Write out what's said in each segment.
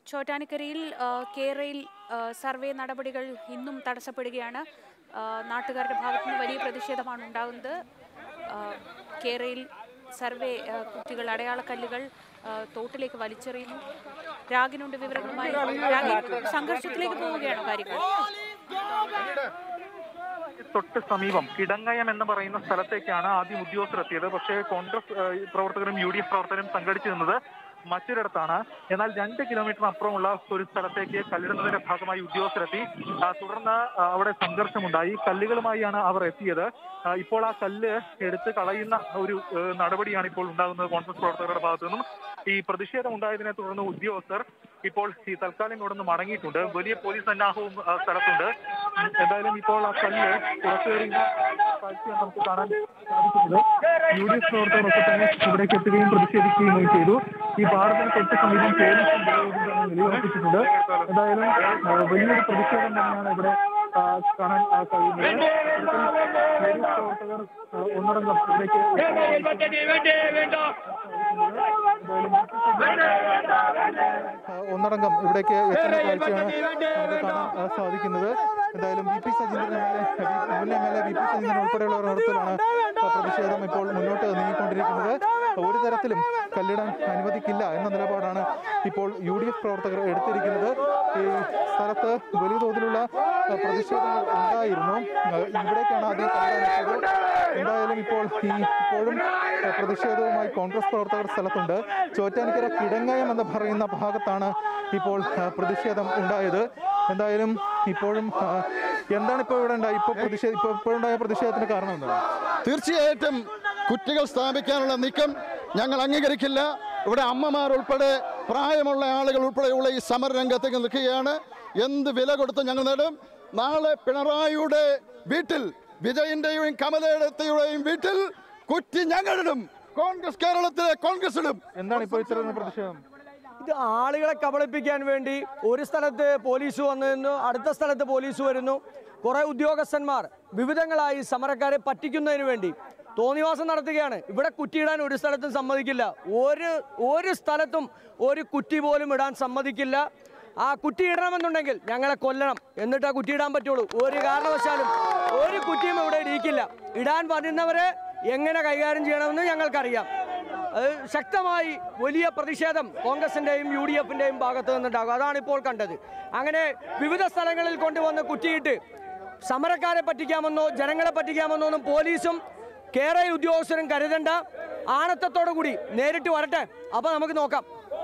ചോറ്റാനിക്കരയിൽ ആ, കേരയിൽ ആ, സർവേ നടപടികൾ ഇന്നും തടസ്സപ്പെടുകയാണ് ആ, നാട്ടുകാരുടെ ഭാഗത്തു നിന്ന് വലിയ പ്രതിഷേധമാണ് ഉണ്ടാകുന്നത് ആ, കേരയിൽ സർവേ ആ, കുട്ടികൾ അടയാളക്കല്ലുകൾ ആ, തോട്ടിലേക്ക് വലിച്ചെറിയുന്നു രാഗിനുണ്ട് വിവരങ്ങളുമായി രാഗി സംഘർഷത്തിലേക്ക് പോവുകയാണോ കാര്യങ്ങൾ തൊട്ട് സമീപം കിടങ്ങയം എന്ന് പറയുന്ന സ്ഥലത്തേക്കാണ് ആദ്യം ഉദ്യോഗസ്ഥർ എത്തിയത് പക്ഷേ കോൺഗ്രസ് ഏഹ്, പ്രവർത്തകരും യു ഡി എഫ് പ്രവർത്തകരും സംഘടിച്ചു നിന്നത് മറ്റൊരിടത്താണ് എന്നാൽ രണ്ട് കിലോമീറ്റർ അപ്പുറമുള്ള ഒരു സ്ഥലത്തേക്ക് കല്ലിടുന്നതിന്റെ ഭാഗമായി ഉദ്യോഗസ്ഥരെത്തി ആ, തുടർന്ന് ആ, അവിടെ സംഘർഷമുണ്ടായി കല്ലുകളുമായാണ് അവർ എത്തിയത് ആ, ഇപ്പോൾ ആ കല്ല് എടുത്ത് കളയുന്ന ഒരു ഏഹ്, നടപടിയാണ് ഇപ്പോൾ ഉണ്ടാകുന്നത് കോൺഗ്രസ് പ്രവർത്തകരുടെ ഭാഗത്തു നിന്നും ഈ പ്രതിഷേധം ഉണ്ടായതിനെ തുടർന്ന് ഉദ്യോഗസ്ഥർ ഇപ്പോൾ ഈ തൽക്കാലം ഇവിടെ നിന്ന് മടങ്ങിയിട്ടുണ്ട് വലിയ പോലീസ് സന്നാഹവും ആ, സ്ഥലത്തുണ്ട് ഉം, എന്തായാലും ഇപ്പോൾ ആ കല്ല് പുറത്തേറിയുന്ന കാഴ്ചയാണ് നമുക്ക് കാണാൻ സാധിക്കുന്നത് യു ഡി എഫ് പ്രവർത്തകരൊക്കെ തന്നെ ഇവിടേക്ക് എത്തുകയും പ്രതിഷേധിക്കുകയും ചെയ്തു ഈ പാടത്തിന് തൊട്ട് സമീപം പോലീസ് നിലയുറപ്പിച്ചിട്ടുണ്ട് എന്തായാലും ആ, വലിയൊരു പ്രതിഷേധം തന്നെയാണ് ഇവിടെ ആ, കാണാൻ ആ, കഴിയുന്നത് ഇത്തരത്തിൽ പോലീസ് പ്രവർത്തകർ ആ, ഒന്നടങ്കം ഇവിടേക്ക് ആ, ഒന്നടങ്കം ഇവിടേക്ക് എത്തുന്ന കാഴ്ചയാണ് നമുക്ക് കാണാൻ ആ, സാധിക്കുന്നത് എന്തായാലും V P Sajeendran M L A മുൻ M L A V P Sajeendran ഉൾപ്പെടെയുള്ളവരുടെ നേതൃത്വത്തിലാണ് ആ, പ്രതിഷേധം ഇപ്പോൾ മുന്നോട്ട് നീങ്ങിക്കൊണ്ടിരിക്കുന്നത് ഒരു തരത്തിലും കല്ലിടാൻ അനുവദിക്കില്ല എന്ന നിലപാടാണ് ഇപ്പോൾ യു ഡി എഫ് പ്രവർത്തകർ എടുത്തിരിക്കുന്നത് ഈ സ്ഥലത്ത് വലിയ തോതിലുള്ള ആ, പ്രതിഷേധങ്ങൾ ഉണ്ടായിരുന്നു ആ, ഇവിടേക്കാണ് ആദ്യം കല്ലിടാനെത്തിയത് എന്തായാലും ഇപ്പോൾ ഈ ഇപ്പോഴും ആ, പ്രതിഷേധവുമായി കോൺഗ്രസ് പ്രവർത്തകർ സ്ഥലത്തുണ്ട് ചോറ്റാനിക്കര കിടങ്ങയം എന്ന് പറയുന്ന ഭാഗത്താണ് ഇപ്പോൾ ആ, പ്രതിഷേധം ഉണ്ടായത് എന്തായാലും ഇപ്പോഴും ആ, എന്താണ് ഇപ്പോൾ ഇവിടെ ഉണ്ടായി ഇപ്പോൾ പ്രതിഷേധ ഇപ്പോൾ ഇപ്പോഴുണ്ടായ പ്രതിഷേധത്തിന് കാരണം എന്താണ് തീർച്ചയായിട്ടും കുറ്റികൾ സ്ഥാപിക്കാനുള്ള നീക്കം ഞങ്ങൾ അംഗീകരിക്കില്ല ഇവിടെ അമ്മമാർ ഉൾപ്പെടെ പ്രായമുള്ള ആളുകൾ ഉൾപ്പെടെയുള്ള ഈ സമരരംഗത്തേക്ക് നിൽക്കുകയാണ് എന്ത് വില കൊടുത്തും ഞങ്ങൾ നേടും നാളെ പിണറായിയുടെ വീട്ടിൽ വിജയന്റെയും കമലയുടെയും വീട്ടിൽ കുറ്റി ഞങ്ങളിടും കോൺഗ്രസ് കേരളത്തിലെ കോൺഗ്രസ് ഇടും എന്താണ് ഇപ്പോൾ ഇത്തരം പ്രതിഷേധം ഇത് ആളുകളെ കബളിപ്പിക്കാൻ വേണ്ടി ഒരു സ്ഥലത്ത് പോലീസ് വന്നിരുന്നു അടുത്ത സ്ഥലത്ത് പോലീസ് വരുന്നു കുറേ ഉദ്യോഗസ്ഥന്മാർ വിവിധങ്ങളായി സമരക്കാരെ പറ്റിക്കുന്നതിന് വേണ്ടി തോന്നിവാസം നടത്തുകയാണ് ഇവിടെ കുറ്റിയിടാൻ ഒരു സ്ഥലത്തും സമ്മതിക്കില്ല ഒരു ഒരു സ്ഥലത്തും ഒരു കുറ്റി പോലും ഇടാൻ സമ്മതിക്കില്ല ആ കുറ്റി ഇടണമെന്നുണ്ടെങ്കിൽ ഞങ്ങളെ കൊല്ലണം എന്നിട്ട് ആ കുറ്റി ഇടാൻ പറ്റുള്ളൂ ഒരു കാരണവശാലും ഒരു കുറ്റിയും ഇവിടെ ഇടിയിക്കില്ല ഇടാൻ വരുന്നവരെ എങ്ങനെ കൈകാര്യം ചെയ്യണമെന്ന് ഞങ്ങൾക്കറിയാം അത് ശക്തമായി വലിയ പ്രതിഷേധം കോൺഗ്രസിന്റെയും യു ഡി എഫിന്റെയും ഭാഗത്ത് നിന്നുണ്ടാകും അതാണ് ഇപ്പോൾ കണ്ടത് അങ്ങനെ വിവിധ സ്ഥലങ്ങളിൽ കൊണ്ടുവന്ന് കുറ്റിയിട്ട് സമരക്കാരെ പറ്റിക്കാമെന്നോ ജനങ്ങളെ പറ്റിക്കാമെന്നോ ഒന്നും പോലീസും കേരള ഉദ്യോഗസ്ഥരും കരുതണ്ട ആണത്തത്തോടു കൂടി നേരിട്ട് വരട്ടെ അപ്പൊ നമുക്ക് നോക്കാം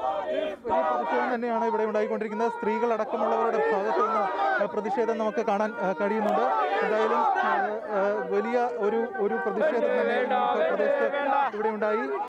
വലിയ പ്രതിഷേധം തന്നെയാണ് ഇവിടെ ഉണ്ടായിക്കൊണ്ടിരിക്കുന്നത് സ്ത്രീകൾ അടക്കമുള്ളവരുടെ ഭാഗത്ത് നിന്ന് ആ, പ്രതിഷേധം നമുക്ക് കാണാൻ ആ, കഴിയുന്നുണ്ട് എന്തായാലും ആ, ആ, വലിയ ഒരു ഒരു പ്രതിഷേധം തന്നെ ഈ പ്രദേശത്ത് ഇവിടെ ഉണ്ടായി